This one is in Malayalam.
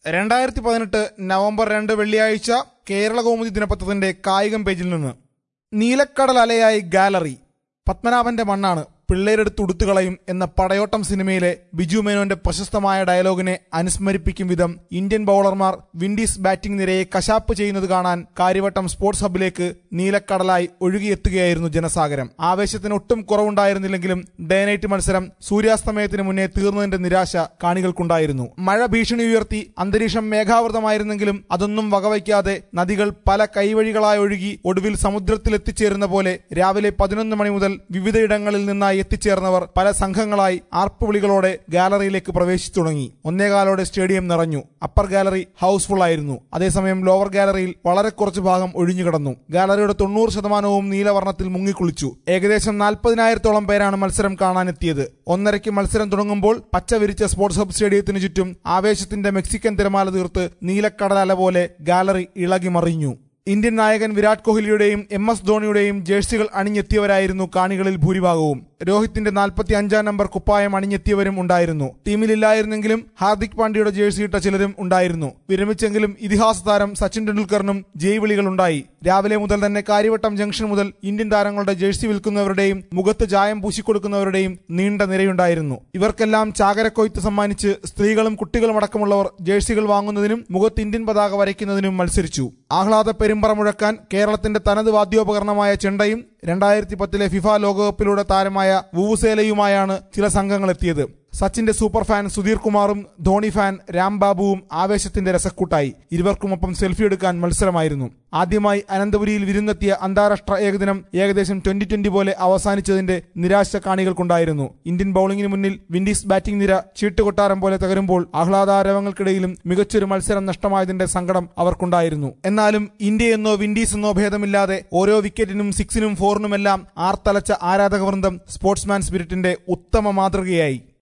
രണ്ടായിരത്തി പതിനെട്ട് നവംബർ രണ്ട് വെള്ളിയാഴ്ച കേരള കൗമുദി ദിനപത്രത്തിന്റെ കായികം പേജിൽ നിന്ന് നീലക്കടൽ അലയായി ഗാലറി പത്മനാഭന്റെ മണ്ണാണ് പിള്ളേരെടുത്ത് ഉടുത്തുകളയും എന്ന പടയോട്ടം സിനിമയിലെ ബിജു മേനോന്റെ പ്രശസ്തമായ ഡയലോഗിനെ അനുസ്മരിപ്പിക്കും വിധം ഇന്ത്യൻ ബൌളർമാർ വിൻഡീസ് ബാറ്റിംഗ് നിരയെ കശാപ്പ് ചെയ്യുന്നത് കാണാൻ കാര്യവട്ടം സ്പോർട്സ് ഹബിലേക്ക് നീലക്കടലായി ഒഴുകിയെത്തുകയായിരുന്നു ജനസാഗരം ആവേശത്തിന് ഒട്ടും കുറവുണ്ടായിരുന്നില്ലെങ്കിലും ഡേ നൈറ്റ് മത്സരം സൂര്യാസ്തമയത്തിന് മുന്നേ തീർന്നതിന്റെ നിരാശ കാണികൾക്കുണ്ടായിരുന്നു മഴ ഭീഷണി ഉയർത്തി അന്തരീക്ഷം മേഘാവൃതമായിരുന്നെങ്കിലും അതൊന്നും വകവയ്ക്കാതെ നദികൾ പല കൈവഴികളായി ഒഴുകി ഒടുവിൽ സമുദ്രത്തിൽ എത്തിച്ചേരുന്ന പോലെ രാവിലെ പതിനൊന്ന് മണി മുതൽ വിവിധയിടങ്ങളിൽ നിന്നായി എത്തിച്ചേർന്നവർ പല സംഘങ്ങളായി ആർപ്പുവിളികളോടെ ഗാലറിയിലേക്ക് പ്രവേശിച്ചു തുടങ്ങി ഒന്നേകാലോടെ സ്റ്റേഡിയം നിറഞ്ഞു അപ്പർ ഗാലറി ഹൗസ്ഫുൾ ആയിരുന്നു അതേസമയം ലോവർ ഗാലറിയിൽ വളരെ കുറച്ച് ഭാഗം ഒഴിഞ്ഞുകിടന്നു ഗാലറിയുടെ തൊണ്ണൂറ് ശതമാനവും നീലവർണ്ണത്തിൽ മുങ്ങിക്കുളിച്ചു ഏകദേശം നാൽപ്പതിനായിരത്തോളം പേരാണ് മത്സരം കാണാനെത്തിയത് ഒന്നരയ്ക്ക് മത്സരം തുടങ്ങുമ്പോൾ പച്ച വിരിച്ച സ്പോർട്സ് ഹബ് സ്റ്റേഡിയത്തിന് ചുറ്റും ആവേശത്തിന്റെ മെക്സിക്കൻ തിരമാല തീർത്ത് നീലക്കടലല പോലെ ഗാലറി ഇളകി മറിഞ്ഞു ഇന്ത്യൻ നായകൻ വിരാട് കോഹ്ലിയുടെയും എം എസ് ധോണിയുടെയും ജേഴ്സികൾ അണിഞ്ഞെത്തിയവരായിരുന്നു കാണികളിൽ ഭൂരിഭാഗവും രോഹിത്തിന്റെ നാൽപ്പത്തി അഞ്ചാം നമ്പർ കുപ്പായം അണിഞ്ഞെത്തിയവരും ഉണ്ടായിരുന്നു ടീമിലില്ലായിരുന്നെങ്കിലും ഹാർദിക് പാണ്ഡ്യയുടെ ജേഴ്സി ഇട്ട ചിലരും ഉണ്ടായിരുന്നു വിരമിച്ചെങ്കിലും ഇതിഹാസ താരം സച്ചിൻ ടെണ്ടുൽക്കറിനും ജയ് വിളികളുണ്ടായി രാവിലെ മുതൽ തന്നെ കാര്യവട്ടം ജംഗ്ഷൻ മുതൽ ഇന്ത്യൻ താരങ്ങളുടെ ജേഴ്സി വിൽക്കുന്നവരുടെയും മുഖത്ത് ചായം പൂശിക്കൊടുക്കുന്നവരുടെയും നീണ്ട നിരയുണ്ടായിരുന്നു ഇവർക്കെല്ലാം ചാകരക്കൊയ്ത്ത് സമ്മാനിച്ച് സ്ത്രീകളും കുട്ടികളും അടക്കമുള്ളവർ ജേഴ്സികൾ വാങ്ങുന്നതിനും മുഖത്ത് ഇന്ത്യൻ പതാക വരയ്ക്കുന്നതിനും മത്സരിച്ചു ആഹ്ലാദ പെരുമ്പറ മുഴക്കാൻ കേരളത്തിന്റെ തനത് വാദ്യോപകരണമായ ചെണ്ടയും രണ്ടായിരത്തി പത്തിലെ ഫിഫ ലോകകപ്പിലൂടെ താരമായ വുവുസേലയുമായാണ് ചില സംഘങ്ങൾ എത്തിയത് സച്ചിന്റെ സൂപ്പർ ഫാൻ സുധീർ കുമാറും ധോണി ഫാൻ രാംബാബുവും ആവേശത്തിന്റെ രസക്കൂട്ടായി ഇരുവർക്കുമൊപ്പം സെൽഫി എടുക്കാൻ മത്സരമായിരുന്നു ആദ്യമായി അനന്തപുരിയിൽ വിരുന്നെത്തിയ അന്താരാഷ്ട്ര ഏകദിനം ഏകദേശം ട്വന്റി ട്വന്റി പോലെ അവസാനിച്ചതിന്റെ നിരാശ കാണികൾക്കുണ്ടായിരുന്നു ഇന്ത്യൻ ബൌളിംഗിന് മുന്നിൽ വിൻഡീസ് ബാറ്റിംഗ് നിര ചീട്ടുകൊട്ടാരം പോലെ തകരുമ്പോൾ ആഹ്ലാദാരവങ്ങൾക്കിടയിലും മികച്ചൊരു മത്സരം നഷ്ടമായതിന്റെ സങ്കടം അവർക്കുണ്ടായിരുന്നു എന്നാലും ഇന്ത്യ എന്നോ വിൻഡീസ് എന്നോ ഭേദമില്ലാതെ ഓരോ വിക്കറ്റിനും സിക്സിനും ഫോറിനുമെല്ലാം ആർത്തലച്ച ആരാധകവൃന്ദം സ്പോർട്സ്മാൻ സ്പിരിറ്റിന്റെ ഉത്തമ മാതൃകയായി